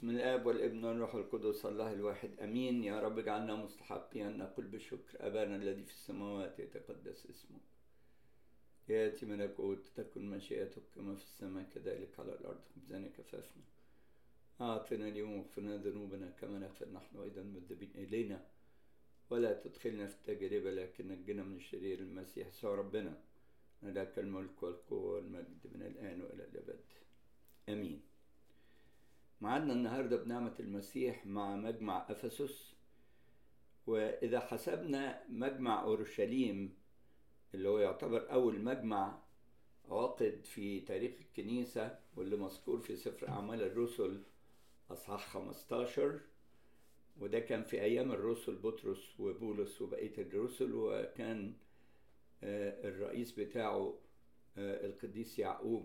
بسم الاب والابن والروح القدس الله الواحد امين يا رب اجعلنا مستحقين ان نقول بشكر ابانا الذي في السماوات يتقدس اسمه ياتي ملكوت تكن مشيئتك كما في السماء كذلك على الارض خبزنا كفافنا اعطنا اليوم واغفرنا ذنوبنا كما نغفر نحن ايضا المذنبين الينا ولا تدخلنا في التجربه لكن نجنا من الشرير المسيح يسوع ربنا لك الملك والقوه والمجد من الان والى الابد امين معادنا النهارده بنعمة المسيح مع مجمع أفسس وإذا حسبنا مجمع أورشليم اللي هو يعتبر أول مجمع عقد في تاريخ الكنيسة واللي مذكور في سفر أعمال الرسل أصحاح 15 وده كان في أيام الرسل بطرس وبولس وبقية الرسل وكان الرئيس بتاعه القديس يعقوب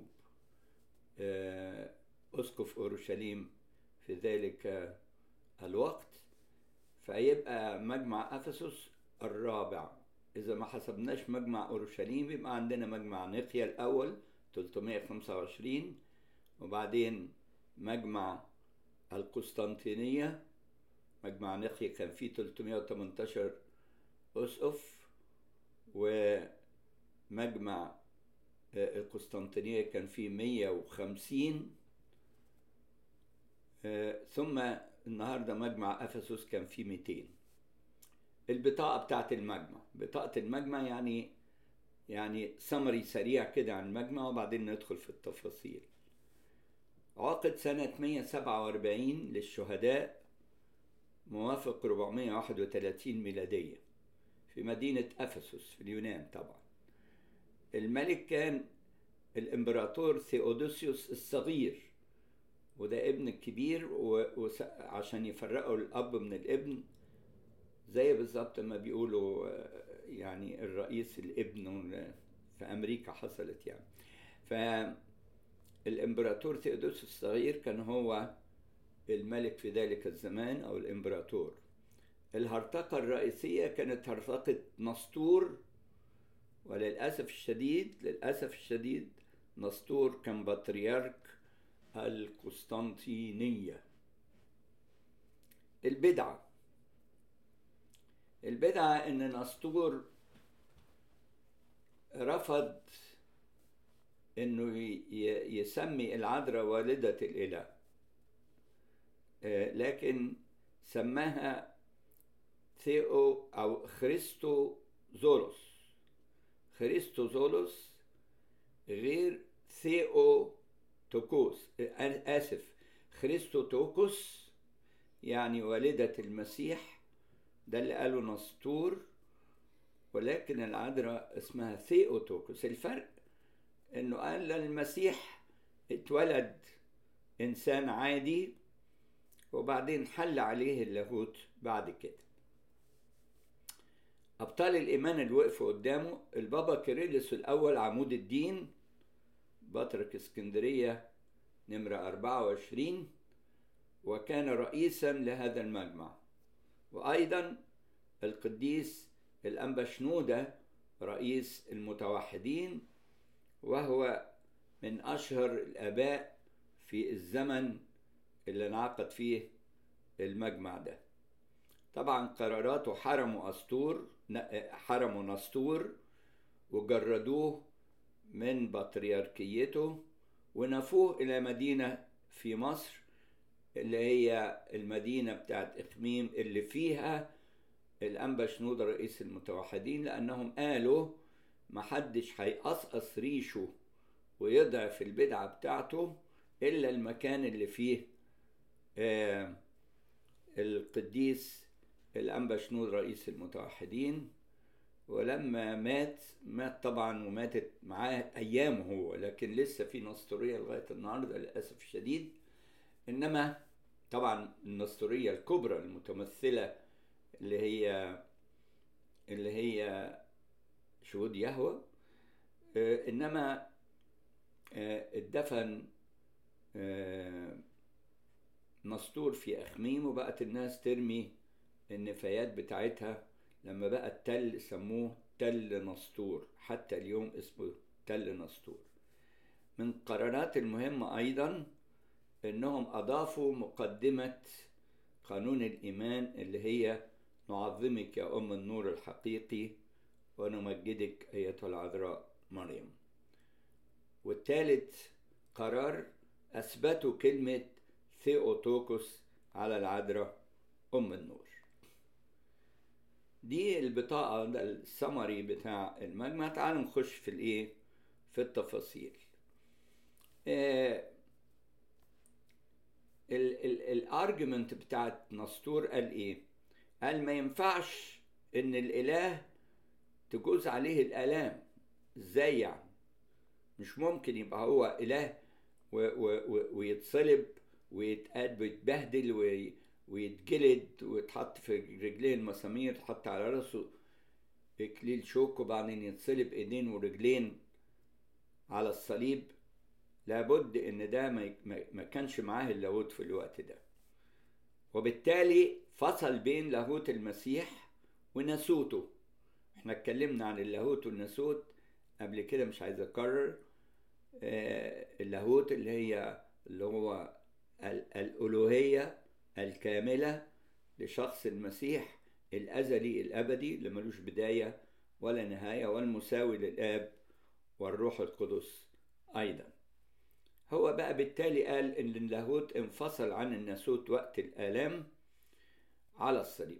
أسقف أورشليم في ذلك الوقت فيبقى مجمع أفسس الرابع إذا ما حسبناش مجمع أورشليم يبقى عندنا مجمع نقيا الأول 325 وبعدين مجمع القسطنطينية مجمع نقيا كان فيه 318 أسقف ومجمع القسطنطينية كان فيه 150 ثم النهارده مجمع افسس كان فيه 200 البطاقه بتاعت المجمع بطاقه المجمع يعني يعني سمري سريع كده عن المجمع وبعدين ندخل في التفاصيل عقد سنة 147 للشهداء موافق 431 ميلادية في مدينة أفسس في اليونان طبعا الملك كان الإمبراطور ثيودوسيوس الصغير وده ابن الكبير وعشان يفرقوا الاب من الابن زي بالظبط ما بيقولوا يعني الرئيس الابن في امريكا حصلت يعني فالامبراطور ثيودوس الصغير كان هو الملك في ذلك الزمان او الامبراطور الهرطقة الرئيسية كانت هرطقة نسطور وللأسف الشديد للأسف الشديد نسطور كان بطريرك القسطنطينية البدعة البدعة إن نسطور رفض إنه يسمي العذراء والدة الإله لكن سماها ثيو أو خريستو زولوس خريستو زولوس غير ثيو توكوس آسف خريستو توكوس يعني والدة المسيح ده اللي قاله نسطور ولكن العذراء اسمها ثيوتوكوس الفرق انه قال المسيح اتولد انسان عادي وبعدين حل عليه اللاهوت بعد كده ابطال الايمان اللي وقفوا قدامه البابا كيرلس الاول عمود الدين بطرك اسكندرية نمرة 24 وكان رئيسا لهذا المجمع وأيضا القديس الأنبا شنودة رئيس المتوحدين وهو من أشهر الآباء في الزمن اللي انعقد فيه المجمع ده طبعا قراراته حرموا أسطور حرموا نسطور وجردوه من بطريركيته ونفوه إلى مدينة في مصر اللي هي المدينة بتاعت إخميم اللي فيها الأنبا شنودة رئيس المتوحدين لأنهم قالوا محدش هيقصقص ريشه ويضعف البدعة بتاعته إلا المكان اللي فيه آه القديس الأنبا شنود رئيس المتوحدين ولما مات مات طبعا وماتت معاه ايام هو لكن لسه في نسطوريه لغايه النهارده للاسف الشديد انما طبعا النسطوريه الكبرى المتمثله اللي هي اللي هي شهود يهوى انما اتدفن نسطور في اخميم وبقت الناس ترمي النفايات بتاعتها لما بقى التل سموه تل نسطور حتى اليوم اسمه تل نسطور من القرارات المهمة أيضا انهم اضافوا مقدمة قانون الايمان اللي هي نعظمك يا ام النور الحقيقي ونمجدك ايتها العذراء مريم والثالث قرار اثبتوا كلمة ثيوتوكوس على العذراء ام النور دي البطاقة ده السمري بتاع المجمع تعالوا نخش في الايه في التفاصيل آه الارجيومنت بتاعت نسطور قال ايه قال ما ينفعش ان الاله تجوز عليه الالام ازاي يعني مش ممكن يبقى هو اله و و و ويتصلب ويتقاد ويتبهدل وي ويتجلد ويتحط في رجليه المسامير يتحط على راسه اكليل شوك وبعدين يتصلب ايدين ورجلين على الصليب لابد ان ده ما كانش معاه اللاهوت في الوقت ده وبالتالي فصل بين لاهوت المسيح وناسوته احنا اتكلمنا عن اللاهوت والناسوت قبل كده مش عايز اكرر اللاهوت اللي هي اللي هو الالوهيه الكامله لشخص المسيح الازلي الابدي اللي ملوش بدايه ولا نهايه والمساوي للاب والروح القدس ايضا هو بقى بالتالي قال ان اللاهوت انفصل عن الناسوت وقت الالام على الصليب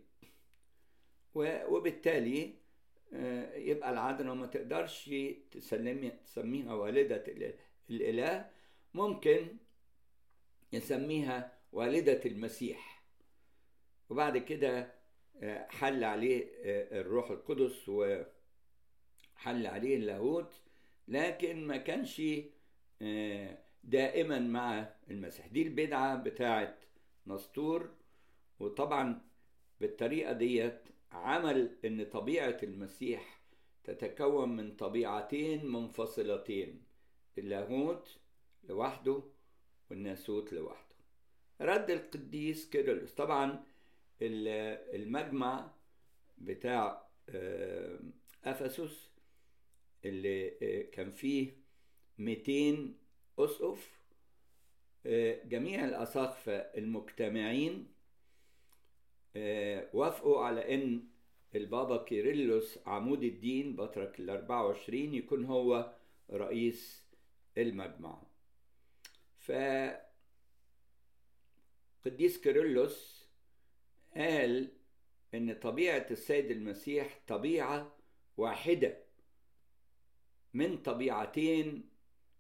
وبالتالي يبقى العذراء ما تقدرش تسلمي تسميها والدة الإله ممكن يسميها والدة المسيح وبعد كده حل عليه الروح القدس وحل عليه اللاهوت لكن ما كانش دائما مع المسيح دي البدعة بتاعت نسطور وطبعا بالطريقة ديت عمل ان طبيعة المسيح تتكون من طبيعتين منفصلتين اللاهوت لوحده والناسوت لوحده رد القديس كيرلس طبعا المجمع بتاع افسس اللي كان فيه 200 اسقف جميع الاساقفه المجتمعين وافقوا على ان البابا كيرلس عمود الدين بطرك ال 24 يكون هو رئيس المجمع ف قديس كيرلس قال ان طبيعه السيد المسيح طبيعه واحده من طبيعتين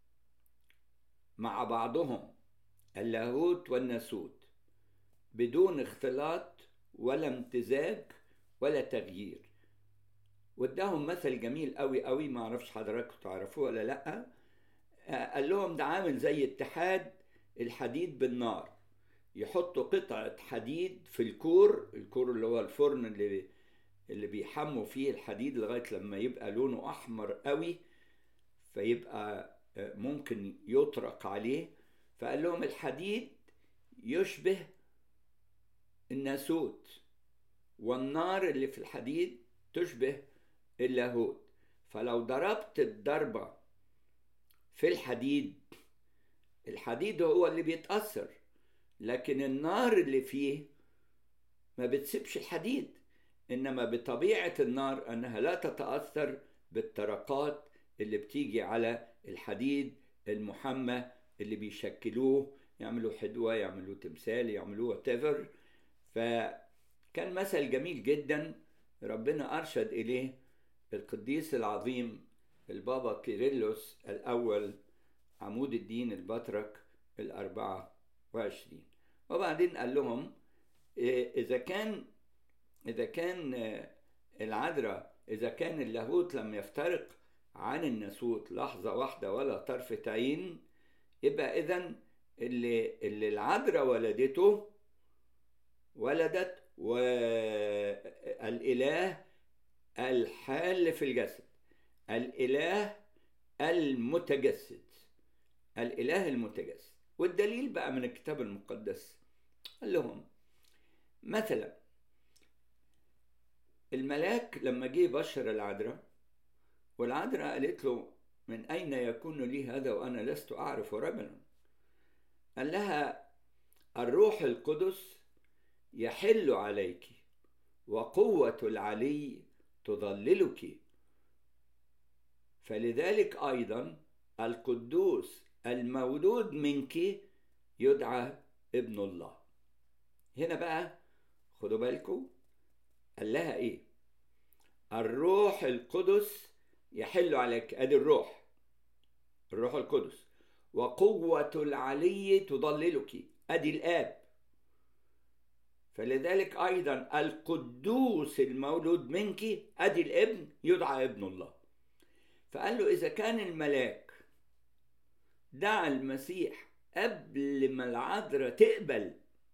مع بعضهم اللاهوت والناسوت بدون اختلاط ولا امتزاج ولا تغيير واداهم مثل جميل قوي قوي ما اعرفش حضراتكم تعرفوه ولا لا قال لهم ده عامل زي اتحاد الحديد بالنار يحطوا قطعة حديد في الكور الكور اللي هو الفرن اللي اللي بيحموا فيه الحديد لغاية لما يبقى لونه أحمر قوي فيبقى ممكن يطرق عليه فقال لهم الحديد يشبه الناسوت والنار اللي في الحديد تشبه اللاهوت فلو ضربت الضربة في الحديد الحديد هو اللي بيتأثر لكن النار اللي فيه ما بتسيبش الحديد إنما بطبيعة النار أنها لا تتأثر بالطرقات اللي بتيجي على الحديد المحمى اللي بيشكلوه يعملوا حدوة يعملوا تمثال يعملوه whatever فكان مثل جميل جدا ربنا أرشد إليه القديس العظيم البابا كيرلس الأول عمود الدين البطرك الأربعة وعشرين وبعدين قال لهم إذا كان إذا كان العذراء إذا كان اللاهوت لم يفترق عن الناسوت لحظة واحدة ولا طرفة عين يبقى إذا اللي اللي العذراء ولدته ولدت والإله الحال في الجسد الإله المتجسد الإله المتجسد والدليل بقى من الكتاب المقدس قال لهم مثلا الملاك لما جه بشر العذراء والعذراء قالت له من أين يكون لي هذا وأنا لست أعرف رجلا قال لها الروح القدس يحل عليك وقوة العلي تضللك فلذلك أيضا القدوس المولود منك يدعى ابن الله هنا بقى خدوا بالكم قال لها ايه الروح القدس يحل عليك ادي الروح الروح القدس وقوة العلي تضللك ادي الاب فلذلك ايضا القدوس المولود منك ادي الابن يدعى ابن الله فقال له اذا كان الملاك دعا المسيح قبل ما العذراء تقبل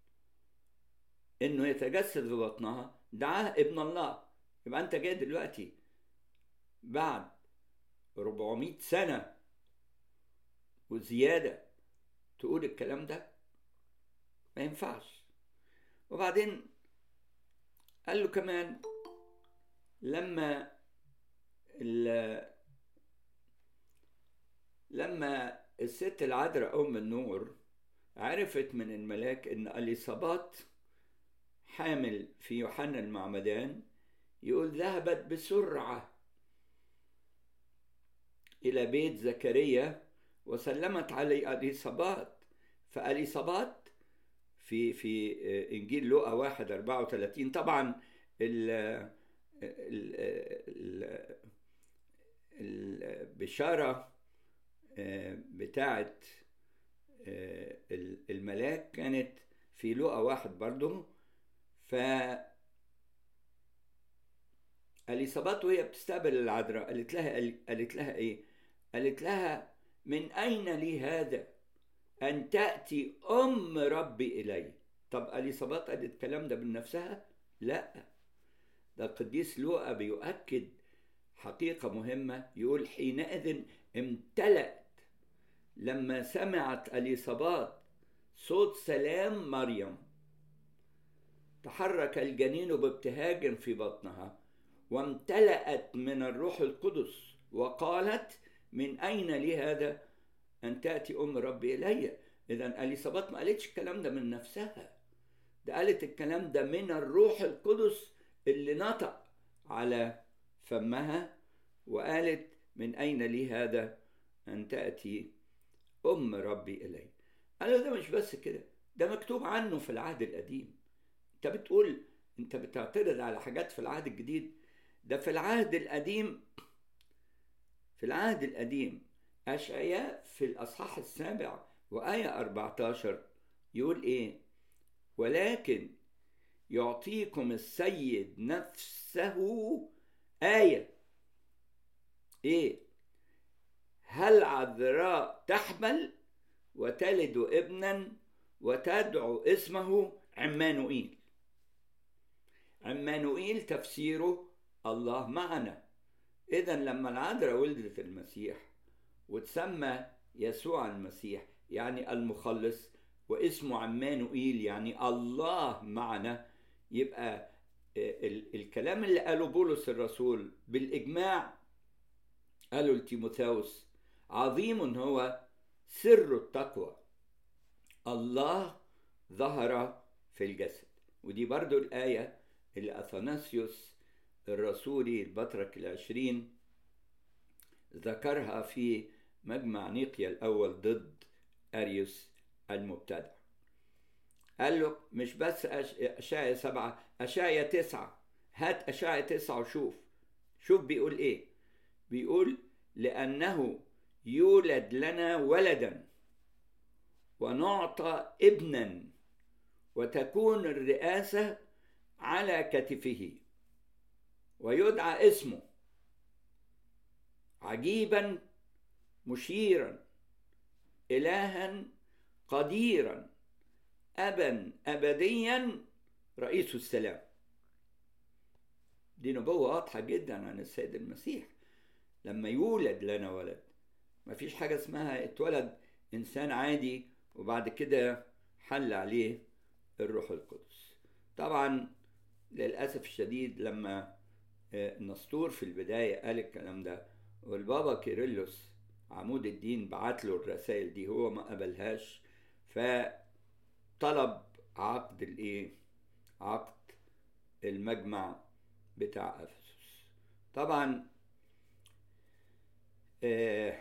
انه يتجسد في بطنها دعاه ابن الله يبقى انت جاي دلوقتي بعد 400 سنة وزيادة تقول الكلام ده ما ينفعش وبعدين قال له كمان لما لما الست العذراء أم النور عرفت من الملاك إن أليصابات حامل في يوحنا المعمدان يقول ذهبت بسرعة إلى بيت زكريا وسلمت علي أليصابات فأليصابات في في إنجيل لوقا واحد أربعة وثلاثين طبعا ال ال البشارة بتاعت الملاك كانت في لوقا واحد برضه ف اليصابات وهي بتستقبل العذراء قالت لها قالت لها ايه؟ قالت لها من اين لي هذا؟ ان تاتي ام ربي الي. طب اليصابات قالت الكلام ده من نفسها؟ لا ده القديس لوقا بيؤكد حقيقة مهمة يقول حينئذ امتلأت لما سمعت اليصابات صوت سلام مريم تحرك الجنين بابتهاج في بطنها وامتلأت من الروح القدس وقالت من أين لي هذا أن تأتي أم ربي إلي إذا أليصابات ما قالتش الكلام ده من نفسها ده قالت الكلام ده من الروح القدس اللي نطق على فمها وقالت من أين لي هذا أن تأتي أم ربي إلي قالوا ده مش بس كده ده مكتوب عنه في العهد القديم انت بتقول انت بتعترض على حاجات في العهد الجديد ده في العهد القديم في العهد القديم أشعياء في الأصحاح السابع وآية 14 يقول إيه ولكن يعطيكم السيد نفسه آية إيه هل عذراء تحمل وتلد ابنا وتدعو اسمه عمانوئيل عمانوئيل تفسيره الله معنا إذا لما العذراء ولدت المسيح وتسمى يسوع المسيح يعني المخلص واسمه عمانوئيل يعني الله معنا يبقى الكلام اللي قاله بولس الرسول بالإجماع قالوا لتيموثاوس عظيم هو سر التقوى الله ظهر في الجسد ودي برضو الآية اللي أثناسيوس الرسولي البطرك العشرين ذكرها في مجمع نيقيا الأول ضد أريوس المبتدع قال له مش بس أشعيا سبعة أشعيا تسعة هات أشعيا تسعة وشوف شوف بيقول إيه بيقول لأنه يولد لنا ولدا ونعطى ابنا وتكون الرئاسة على كتفه ويدعى اسمه عجيبا مشيرا إلها قديرا أبا أبديا رئيس السلام دي نبوة واضحة جدا عن السيد المسيح لما يولد لنا ولد مفيش حاجة اسمها اتولد إنسان عادي وبعد كده حل عليه الروح القدس طبعا للأسف الشديد لما نسطور في البداية قال الكلام ده والبابا كيرلس عمود الدين بعت له الرسائل دي هو ما قبلهاش فطلب عقد الايه عقد المجمع بتاع افسس طبعا آه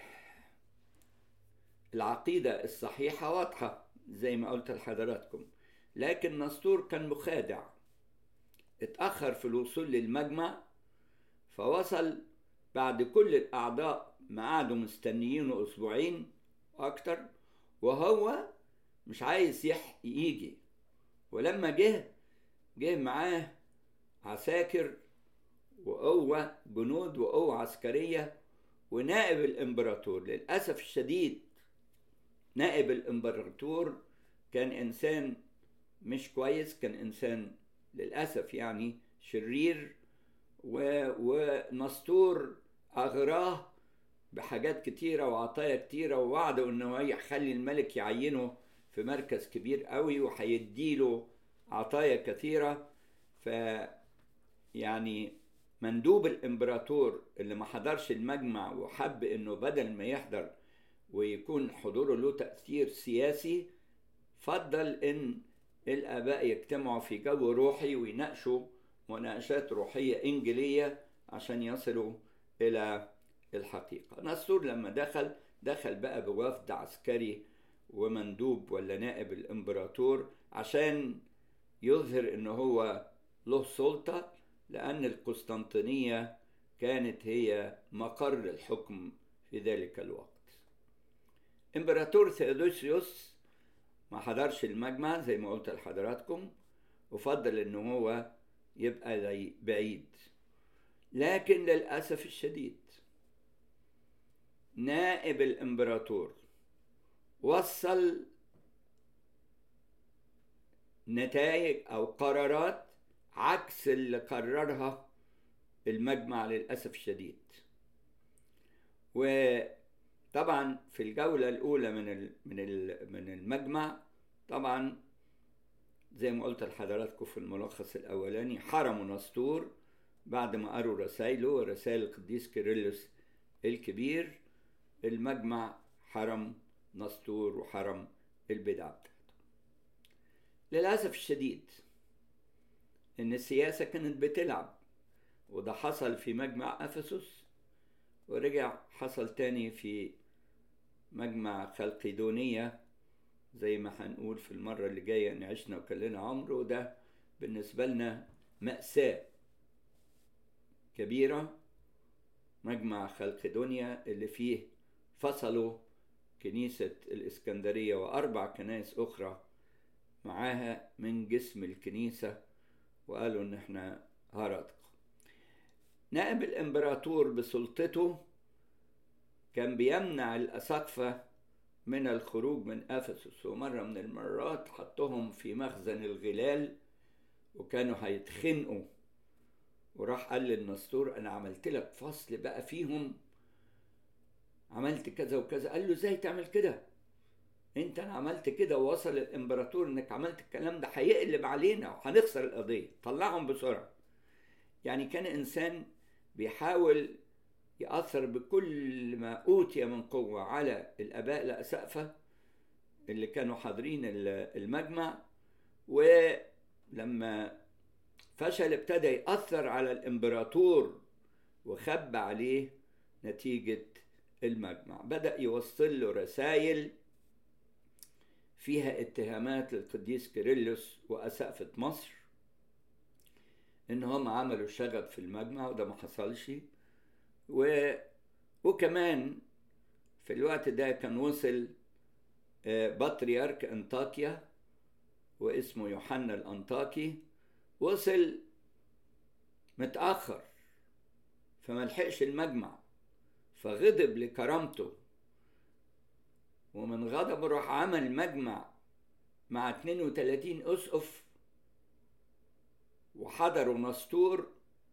العقيدة الصحيحة واضحة زي ما قلت لحضراتكم لكن نسطور كان مخادع اتأخر في الوصول للمجمع فوصل بعد كل الأعضاء ما قعدوا مستنيينه أسبوعين أكتر وهو مش عايز يح يجي ولما جه جه معاه عساكر وقوة جنود وقوة عسكرية ونائب الإمبراطور للأسف الشديد نائب الإمبراطور كان إنسان مش كويس كان إنسان للأسف يعني شرير و... ونسطور أغراه بحاجات كتيرة وعطايا كتيرة ووعده إنه يخلي الملك يعينه في مركز كبير قوي وهيديله عطايا كثيرة ف يعني مندوب الإمبراطور اللي ما حضرش المجمع وحب إنه بدل ما يحضر ويكون حضوره له تأثير سياسي فضل إن الآباء يجتمعوا في جو روحي ويناقشوا مناقشات روحية إنجيلية عشان يصلوا إلى الحقيقة نسطور لما دخل دخل بقى بوفد عسكري ومندوب ولا نائب الإمبراطور عشان يظهر إن هو له سلطة لأن القسطنطينية كانت هي مقر الحكم في ذلك الوقت إمبراطور ثيودوسيوس ما حضرش المجمع زي ما قلت لحضراتكم وفضل إن هو يبقى بعيد لكن للأسف الشديد نائب الإمبراطور وصل نتائج أو قرارات عكس اللي قررها المجمع للأسف الشديد وطبعا في الجولة الأولى من من من المجمع طبعا زي ما قلت لحضراتكم في الملخص الأولاني حرموا نسطور بعد ما قروا رسائله ورسائل القديس كيرلس الكبير المجمع حرم نسطور وحرم البدع بتاعته للأسف الشديد إن السياسة كانت بتلعب وده حصل في مجمع أفسس ورجع حصل تاني في مجمع خلقيدونية زي ما هنقول في المرة اللي جاية إن عشنا وكلنا عمر وده بالنسبة لنا مأساة كبيرة مجمع خلقدونيا اللي فيه فصلوا كنيسة الإسكندرية وأربع كنائس أخرى معاها من جسم الكنيسة وقالوا إن إحنا هرطق نائب الإمبراطور بسلطته كان بيمنع الأساقفة من الخروج من أفسس ومرة من المرات حطهم في مخزن الغلال وكانوا هيتخنقوا وراح قال للنسطور أنا عملت لك فصل بقى فيهم عملت كذا وكذا قال له ازاي تعمل كده انت انا عملت كده ووصل الامبراطور انك عملت الكلام ده هيقلب علينا وهنخسر القضيه طلعهم بسرعه يعني كان انسان بيحاول يأثر بكل ما أوتي من قوة على الآباء الأسقفة اللي كانوا حاضرين المجمع ولما فشل ابتدى يأثر على الإمبراطور وخبى عليه نتيجة المجمع بدأ يوصل له رسائل فيها اتهامات للقديس كيرلس وأسقفة مصر إن هم عملوا شغب في المجمع وده ما حصلش و... وكمان في الوقت ده كان وصل بطريرك انطاكيا واسمه يوحنا الانطاكي وصل متأخر فما لحقش المجمع فغضب لكرامته ومن غضبه راح عمل مجمع مع 32 أسقف وحضروا نسطور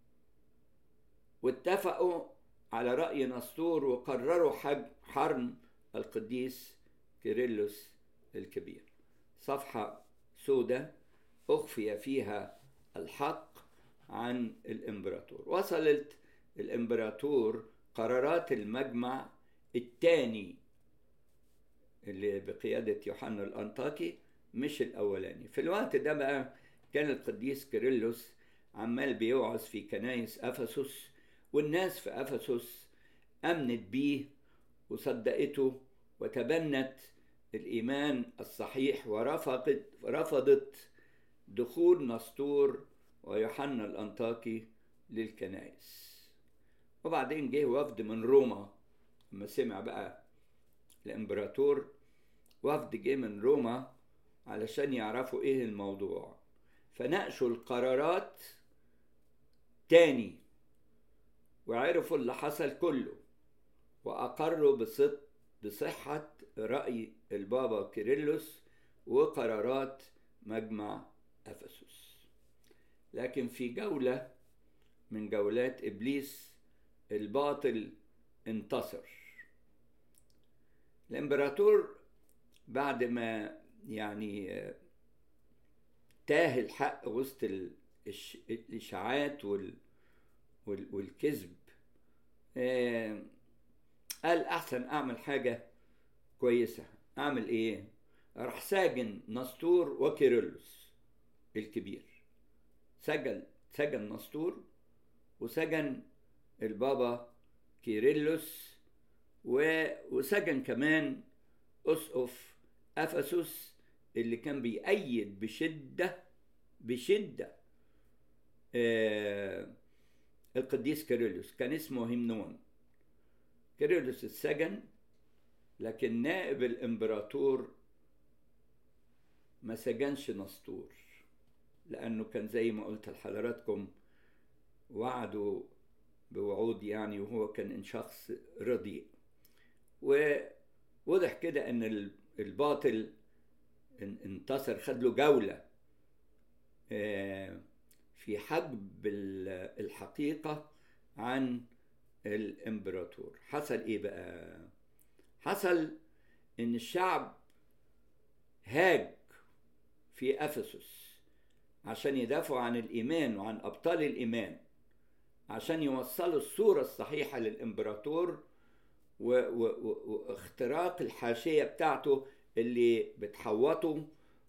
واتفقوا على رأي نسطور وقرروا حرم القديس كيرلس الكبير صفحة سودة أخفي فيها الحق عن الإمبراطور وصلت الإمبراطور قرارات المجمع الثاني اللي بقيادة يوحنا الأنطاكي مش الأولاني في الوقت ده بقى كان القديس كيرلس عمال بيوعظ في كنايس أفسس والناس في أفسس أمنت بيه وصدقته وتبنت الإيمان الصحيح ورفضت رفضت دخول نسطور ويوحنا الأنطاكي للكنائس وبعدين جه وفد من روما لما سمع بقى الإمبراطور وفد جه من روما علشان يعرفوا إيه الموضوع فناقشوا القرارات تاني وعرفوا اللي حصل كله وأقروا بصدق بصحة رأي البابا كيرلس وقرارات مجمع أفسس لكن في جولة من جولات إبليس الباطل انتصر الإمبراطور بعد ما يعني تاه الحق وسط الإشاعات والكذب قال أحسن أعمل حاجة كويسة أعمل إيه؟ راح ساجن نسطور وكيرلس الكبير سجن سجن نسطور وسجن البابا كيرلس وسجن كمان أسقف أفسس اللي كان بيأيد بشدة بشدة آه القديس كيرلس كان اسمه همنون كيرلس اتسجن لكن نائب الامبراطور ما سجنش نسطور لانه كان زي ما قلت لحضراتكم وعده بوعود يعني وهو كان ان شخص رديء ووضح كده ان الباطل انتصر خد له جوله في حجب الحقيقه عن الامبراطور حصل ايه بقى حصل ان الشعب هاج في افسس عشان يدافعوا عن الايمان وعن ابطال الايمان عشان يوصلوا الصوره الصحيحه للامبراطور واختراق الحاشيه بتاعته اللي بتحوطه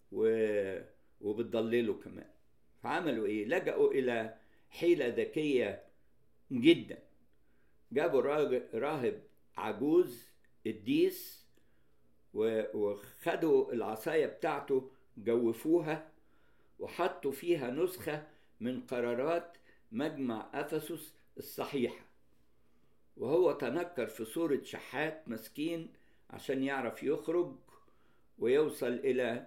وبتضلله كمان فعملوا ايه لجأوا الى حيله ذكيه جدا جابوا راهب عجوز الديس وخدوا العصايه بتاعته جوفوها وحطوا فيها نسخه من قرارات مجمع افسس الصحيحه وهو تنكر في صوره شحات مسكين عشان يعرف يخرج ويوصل الى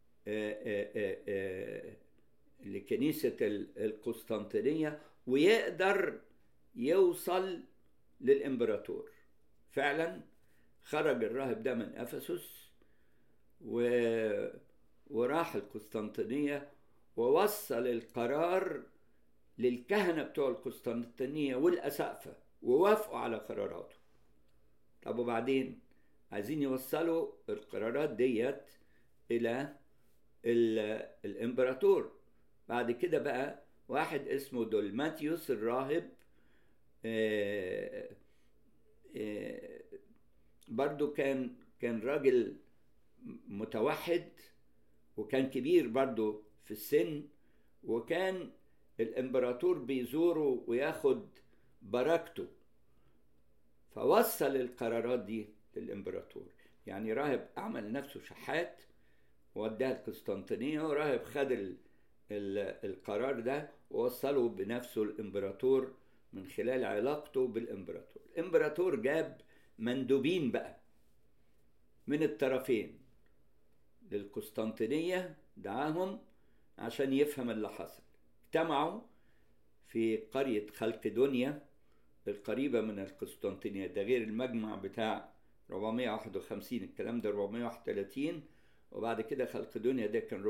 لكنيسه القسطنطينيه ويقدر يوصل للامبراطور فعلا خرج الراهب ده من افسس و... وراح القسطنطينيه ووصل القرار للكهنه بتوع القسطنطينيه والاسقفه ووافقوا على قراراته طب وبعدين عايزين يوصلوا القرارات ديت الى الامبراطور بعد كده بقى واحد اسمه دولماتيوس الراهب آآ آآ برضو كان كان راجل متوحد وكان كبير برضو في السن وكان الامبراطور بيزوره وياخد بركته فوصل القرارات دي للامبراطور يعني راهب عمل نفسه شحات ووداها القسطنطينية وراهب خد ال ال القرار ده ووصله بنفسه الامبراطور من خلال علاقته بالامبراطور الامبراطور جاب مندوبين بقى من الطرفين للقسطنطينية دعاهم عشان يفهم اللي حصل اجتمعوا في قرية خلقدونيا القريبة من القسطنطينية ده غير المجمع بتاع 451 الكلام ده 431 وبعد كده خلقدونيا ده كان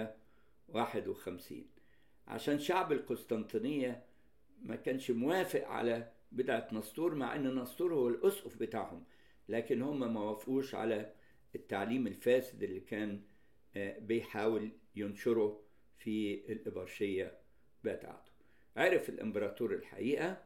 451 عشان شعب القسطنطينية ما كانش موافق على بدعة نسطور مع ان نسطور هو الاسقف بتاعهم لكن هم ما وافقوش على التعليم الفاسد اللي كان بيحاول ينشره في الإبرشية بتاعته عرف الإمبراطور الحقيقة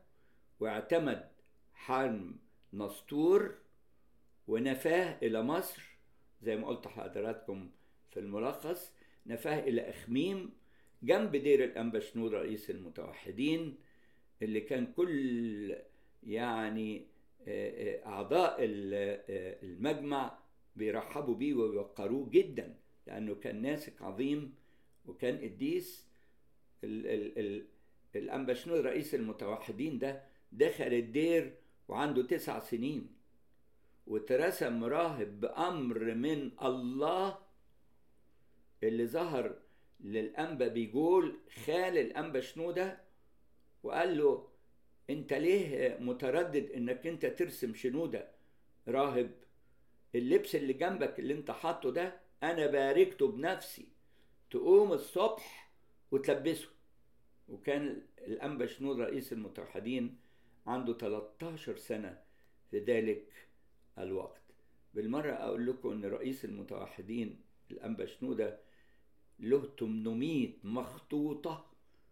واعتمد حرم نسطور ونفاه إلى مصر زي ما قلت لحضراتكم في الملخص نفاه إلى أخميم جنب دير الأنبا شنود رئيس المتوحدين اللي كان كل يعني أعضاء المجمع بيرحبوا بيه ويوقروه جدا لأنه كان ناسك عظيم وكان قديس ال ال ال الأنبا شنود رئيس المتوحدين ده دخل الدير وعنده تسع سنين واترسم راهب بأمر من الله اللي ظهر للأنبا بيقول خال الأنبا شنودة وقال له انت ليه متردد انك انت ترسم شنودة راهب اللبس اللي جنبك اللي انت حاطه ده انا باركته بنفسي تقوم الصبح وتلبسه وكان الأنبا شنود رئيس المتوحدين عنده 13 سنة في ذلك الوقت بالمرة أقول لكم أن رئيس المتوحدين الأنبا شنودة له 800 مخطوطة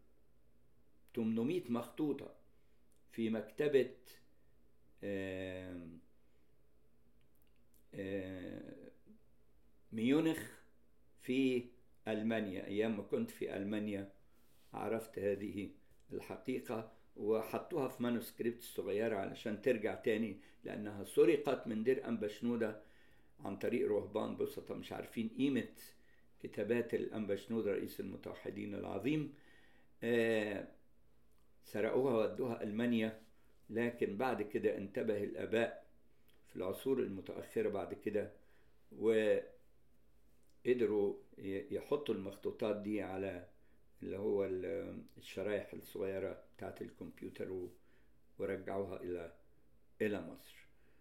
800 مخطوطة في مكتبة آم آم ميونخ في ألمانيا أيام ما كنت في ألمانيا عرفت هذه الحقيقة وحطوها في مانوسكريبت صغيرة علشان ترجع تاني لأنها سرقت من دير أنبا شنودة عن طريق رهبان بسطة مش عارفين قيمة كتابات الأنبا شنودة رئيس المتوحدين العظيم آه سرقوها ودوها ألمانيا لكن بعد كده انتبه الآباء في العصور المتأخرة بعد كده وقدروا يحطوا المخطوطات دي على اللي هو الشرايح الصغيرة بتاعت الكمبيوتر ورجعوها إلى إلى مصر.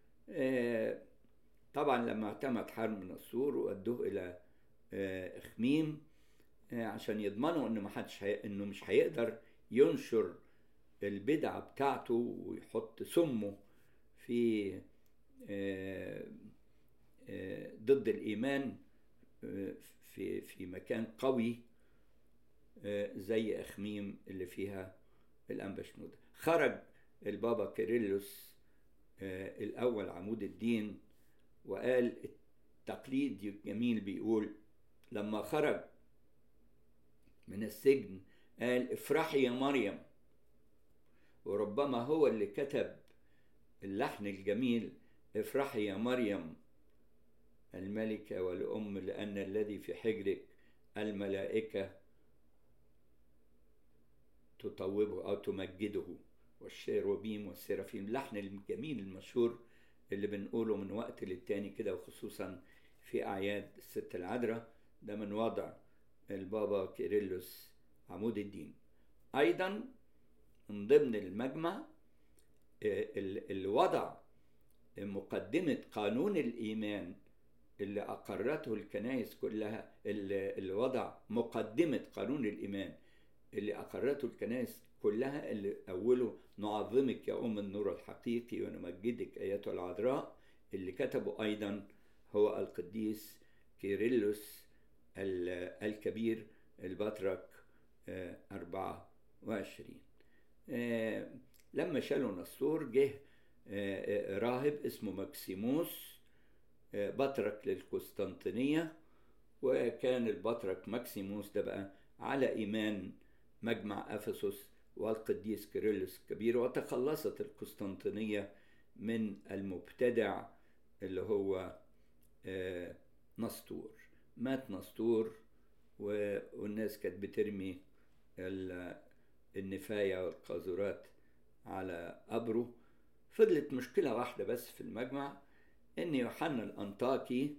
طبعا لما اعتمد حرم نصور ودوه إلى إخميم عشان يضمنوا إنه ما حدش انه مش هيقدر ينشر البدعة بتاعته ويحط سمه في ضد الإيمان في في مكان قوي زي أخميم اللي فيها الأنبا شنودة خرج البابا كيرلس الأول عمود الدين وقال التقليد جميل بيقول لما خرج من السجن قال افرحي يا مريم وربما هو اللي كتب اللحن الجميل افرحي يا مريم الملكة والأم لأن الذي في حجرك الملائكة تطوبه أو تمجده والشيروبيم والسرافيم اللحن الجميل المشهور اللي بنقوله من وقت للتاني كده وخصوصا في أعياد الست العذراء ده من وضع البابا كيرلس عمود الدين أيضا من ضمن المجمع اللي وضع مقدمة قانون الإيمان اللي أقرته الكنائس كلها اللي وضع مقدمة قانون الإيمان اللي أقرته الكنائس كلها اللي أوله نعظمك يا أم النور الحقيقي ونمجدك أيتها العذراء اللي كتبه أيضا هو القديس كيرلس الكبير البطرك 24 لما شالوا نسطور جه راهب اسمه مكسيموس بطرك للقسطنطينية وكان البطرك مكسيموس ده بقى على إيمان مجمع أفسس والقديس كيرلس الكبير وتخلصت القسطنطينية من المبتدع اللي هو نسطور مات نسطور والناس كانت بترمي النفاية والقاذورات على قبره فضلت مشكلة واحدة بس في المجمع إن يوحنا الأنطاكي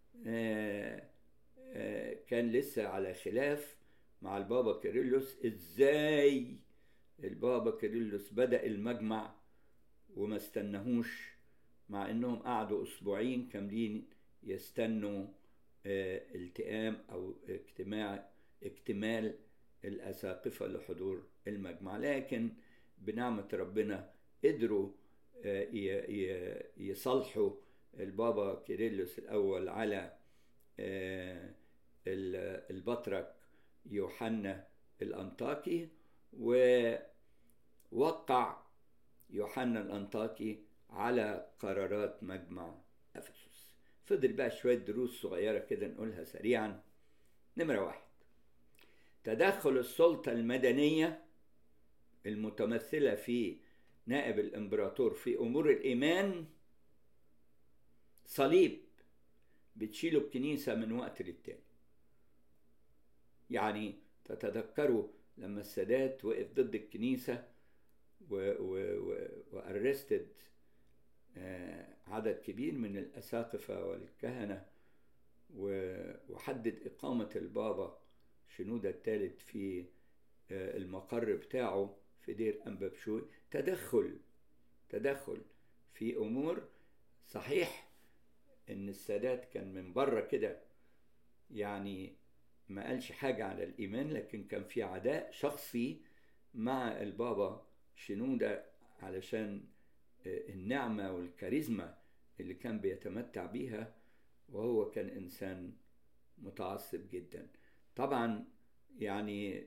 كان لسه على خلاف مع البابا كيرلس إزاي البابا كيرلس بدأ المجمع وما استناهوش مع إنهم قعدوا أسبوعين كاملين يستنوا التئام أو اجتماع اكتمال الأساقفة لحضور المجمع لكن بنعمة ربنا قدروا يصالحوا البابا كيرلس الأول على البطرك يوحنا الأنطاكي ووقع يوحنا الأنطاكي على قرارات مجمع أفسس فضل بقى شوية دروس صغيرة كده نقولها سريعا نمرة واحد تدخل السلطة المدنية المتمثلة في نائب الإمبراطور في أمور الإيمان صليب بتشيله الكنيسة من وقت للتاني يعني تتذكروا لما السادات وقف ضد الكنيسة وأرستد عدد كبير من الأساقفة والكهنة وحدد إقامة البابا شنودة الثالث في المقر بتاعه في دير أنبابشوي تدخل تدخل في أمور صحيح إن السادات كان من بره كده يعني ما قالش حاجة على الإيمان لكن كان في عداء شخصي مع البابا شنودة علشان النعمة والكاريزما اللي كان بيتمتع بيها وهو كان إنسان متعصب جدا طبعا يعني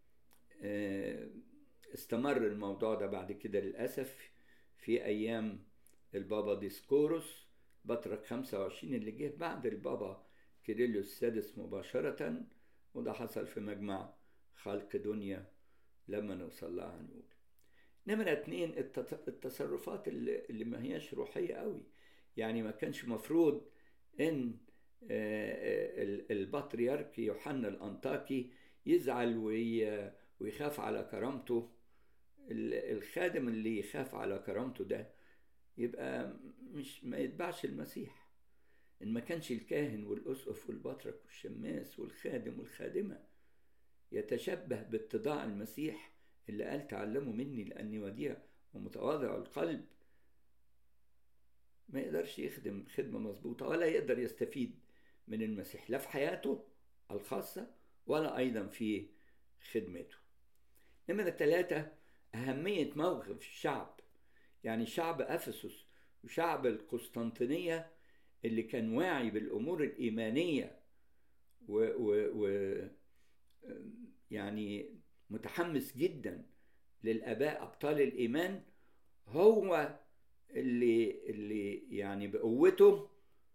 استمر الموضوع ده بعد كده للأسف في أيام البابا ديسكوروس بطرك 25 اللي جه بعد البابا كيريليوس السادس مباشرة وده حصل في مجمع خلق دنيا لما نوصل لها هنقول نمرة اتنين التصرفات اللي, اللي ما هياش روحية قوي يعني ما كانش مفروض ان البطريرك يوحنا الأنطاكي يزعل ويخاف على كرامته الخادم اللي يخاف على كرامته ده يبقى مش ما يتبعش المسيح إن ما كانش الكاهن والأسقف والبطرك والشماس والخادم والخادمة يتشبه باتضاع المسيح اللي قال تعلموا مني لأني وديع ومتواضع القلب ما يقدرش يخدم خدمة مظبوطة ولا يقدر يستفيد من المسيح لا في حياته الخاصة ولا أيضا في خدمته نمرة ثلاثة أهمية موقف الشعب يعني شعب أفسس وشعب القسطنطينية اللي كان واعي بالأمور الإيمانية و, و, و يعني متحمس جدا للآباء أبطال الإيمان هو اللي اللي يعني بقوته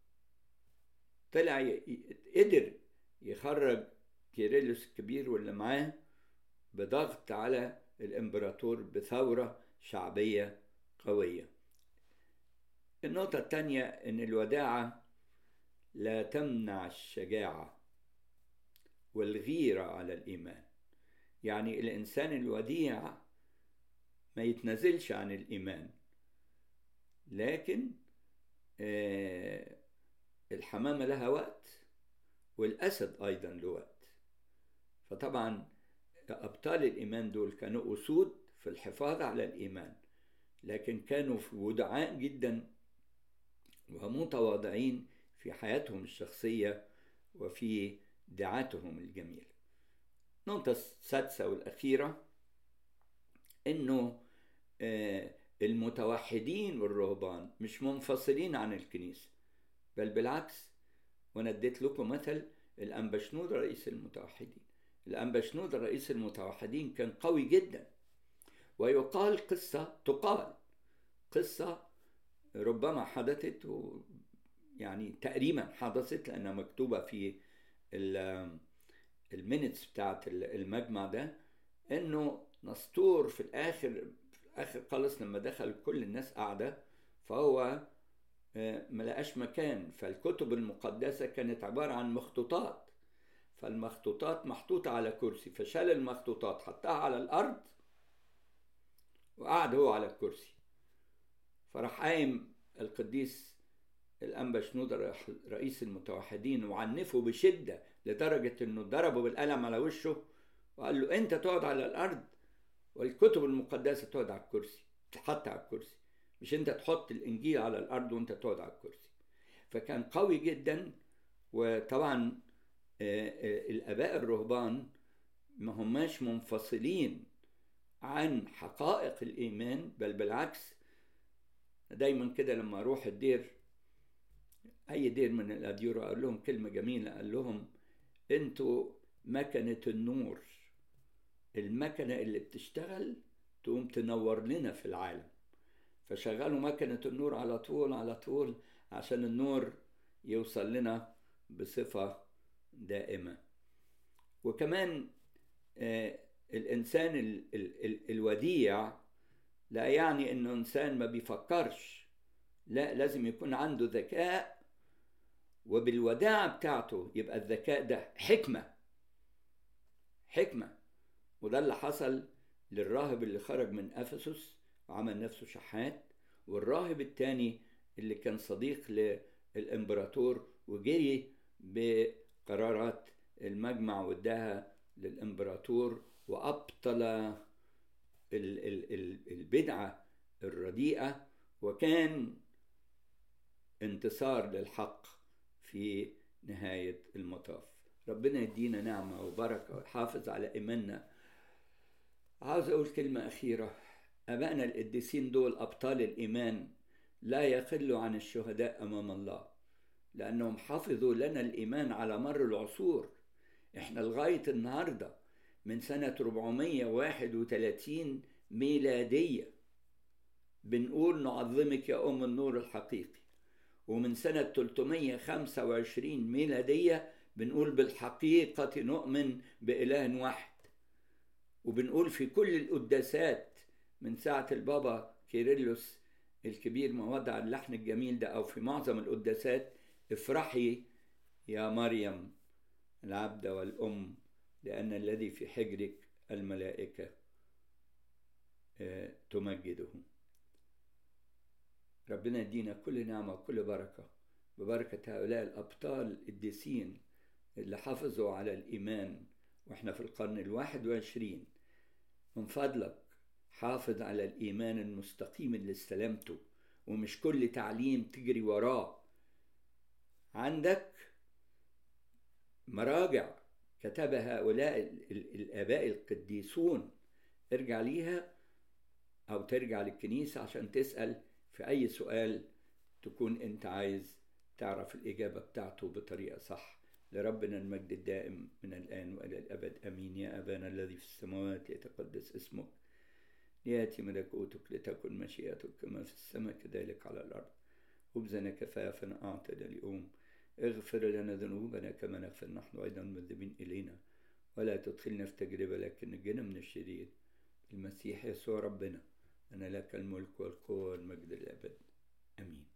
طلع قدر يخرج كيرلس الكبير واللي معاه بضغط على الامبراطور بثورة شعبية قوية النقطة الثانية إن الوداعة لا تمنع الشجاعة والغيرة على الإيمان يعني الإنسان الوديع ما يتنازلش عن الإيمان لكن آه الحمامة لها وقت والأسد أيضا له وقت فطبعا أبطال الإيمان دول كانوا أسود في الحفاظ على الإيمان لكن كانوا ودعاء جدا ومتواضعين في حياتهم الشخصية وفي دعاتهم الجميلة النقطة السادسة والأخيرة إنه المتوحدين والرهبان مش منفصلين عن الكنيسة بل بالعكس وأنا اديت لكم مثل الأنبشنود رئيس المتوحدين الأنبشنود رئيس المتوحدين كان قوي جدا ويقال قصة تقال قصة ربما حدثت و يعني تقريبا حدثت لأنها مكتوبة في المينتس بتاعت المجمع ده إنه نسطور في الآخر في الآخر خالص لما دخل كل الناس قاعدة فهو ما لقاش مكان فالكتب المقدسة كانت عبارة عن مخطوطات فالمخطوطات محطوطة على كرسي فشال المخطوطات حطها على الأرض وقعد هو على الكرسي فراح قايم القديس الأنبا شنودة رئيس المتوحدين وعنفه بشدة لدرجة إنه ضربه بالقلم على وشه وقال له أنت تقعد على الأرض والكتب المقدسة تقعد على الكرسي تحط على الكرسي مش أنت تحط الإنجيل على الأرض وأنت تقعد على الكرسي فكان قوي جدا وطبعا الآباء الرهبان ما هماش منفصلين عن حقائق الإيمان بل بالعكس دايما كده لما أروح الدير أي دير من الأديرة أقول لهم كلمة جميلة قال لهم أنتوا مكنة النور المكنة اللي بتشتغل تقوم تنور لنا في العالم فشغلوا مكنة النور على طول على طول عشان النور يوصل لنا بصفة دائمة وكمان آه الإنسان ال ال ال الوديع لا يعني إنه إنسان ما بيفكرش لا لازم يكون عنده ذكاء وبالوداعة بتاعته يبقى الذكاء ده حكمة حكمة وده اللي حصل للراهب اللي خرج من أفسس وعمل نفسه شحات والراهب التاني اللي كان صديق للإمبراطور وجري بقرارات المجمع واداها للإمبراطور وأبطل البدعة الرديئة وكان انتصار للحق في نهاية المطاف ربنا يدينا نعمة وبركة ويحافظ على إيماننا عاوز أقول كلمة أخيرة أبائنا القديسين دول أبطال الإيمان لا يقلوا عن الشهداء أمام الله لأنهم حفظوا لنا الإيمان على مر العصور إحنا لغاية النهاردة من سنة 431 ميلادية بنقول نعظمك يا أم النور الحقيقي ومن سنة 325 ميلادية بنقول بالحقيقة نؤمن بإله واحد وبنقول في كل القداسات من ساعة البابا كيرلس الكبير ما وضع اللحن الجميل ده أو في معظم القداسات افرحي يا مريم العبدة والأم لأن الذي في حجرك الملائكة تمجده ربنا يدينا كل نعمة وكل بركة ببركة هؤلاء الأبطال القديسين اللي حافظوا على الإيمان وإحنا في القرن الواحد وعشرين من فضلك حافظ على الإيمان المستقيم اللي استلمته ومش كل تعليم تجري وراه عندك مراجع كتبها هؤلاء الآباء القديسون ارجع ليها أو ترجع للكنيسة عشان تسأل في أي سؤال تكون أنت عايز تعرف الإجابة بتاعته بطريقة صح لربنا المجد الدائم من الآن وإلى الأبد أمين يا أبانا الذي في السماوات يتقدس اسمك ليأتي ملكوتك لتكن مشيئتك كما في السماء كذلك على الأرض خبزنا كفافنا أعطنا اليوم اغفر لنا ذنوبنا كما نغفر نحن أيضا المذنبين إلينا ولا تدخلنا في تجربة لكن نجنا من الشرير المسيح يسوع ربنا أنا لك الملك والقوة والمجد الأبد آمين